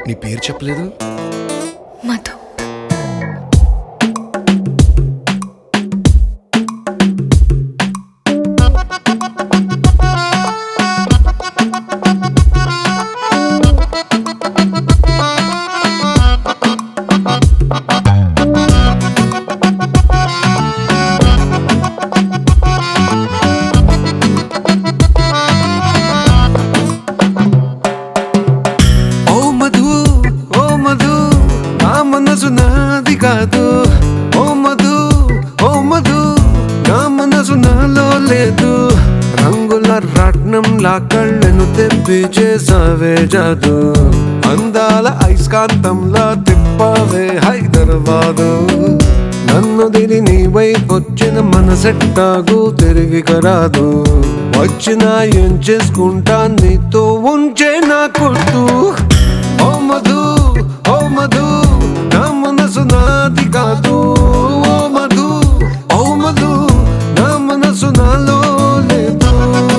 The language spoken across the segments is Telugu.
నీ పేరు చెప్పలేదు మధు ఓ మధు ఓ మధు నా మనసు నాది కాదు ఓ మధు ఓ మధు నా మనసు నాలో లేదు రంగుల రాట్నం లా కళ్ళను తెప్పి చేసావే జాదు అందాల ఐస్కాంతంలా తిప్పావే హైదరాబాదు నన్ను దిని నీ వైపు వచ్చిన మనసెట్టాగు తిరిగి కరాదు వచ్చినా ఏం చేసుకుంటా నీతో ఉంచే నా కొట్టు ఓ మధు ఓ మధు నా మనసు నాది కాదు ఓ మధు ఓ మధు నా మనసు నాలో లేదు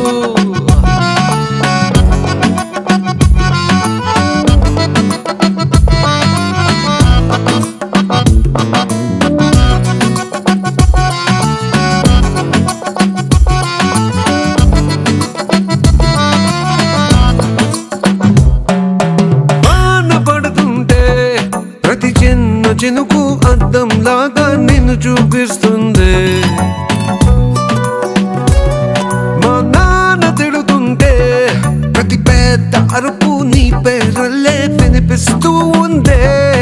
వాన పడుతుంటే ప్రతి చిన్న చినుకు అద్దం లాగా నిన్ను చూపిస్తుంది మా నాన్న తిడుతుంటే ప్రతి పెద్ద అరుపు నీ పేరులే వినిపిస్తూ ఉందే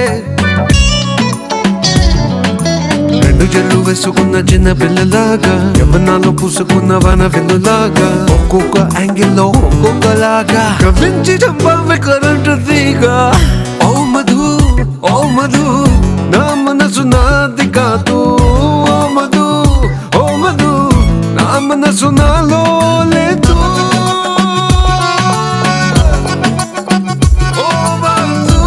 రెండు చెల్లు వేసుకున్న చిన్న పిల్లలాగా యవ్వనాలు పూసుకున్న వన వెన్నులాగా ఒక్కొక్క యాంగిల్లో ఒక్కొక్కలాగా కవించి చంపావి కరెంటు తీగ ఓ మధు ఓ మధు నా మనసు నాది కాదు ఓ మధు ఓ మధు నా మనసు నాలో లేదు ఓ మధు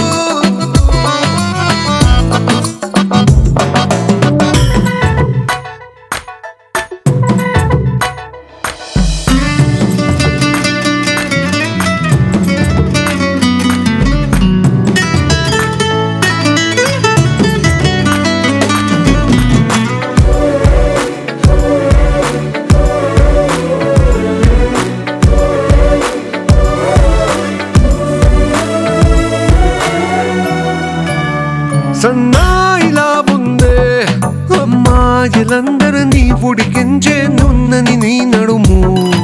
సన్నాయిలా ఉందే అమ్మాయిలందరినీ ఉడికించే నున్నని నీ నడుము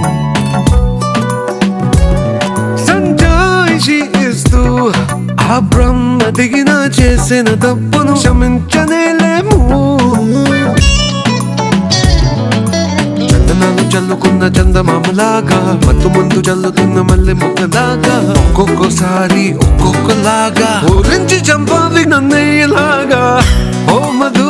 సంజాయిషి ఇస్తూ ఆ బ్రహ్మ దిగిన చేసిన తప్పును క్షమించనేలేము చందనాలు చల్లుకున్న చందమామలాగా మత్తు ముందు చల్లుతున్న మల్లె మొక్కలాగా ఒక్కొక్కసారి ఒక్కొక్కలాగా ఊరించి చంపాలి నన్నయ్యలాగా ఓ మధు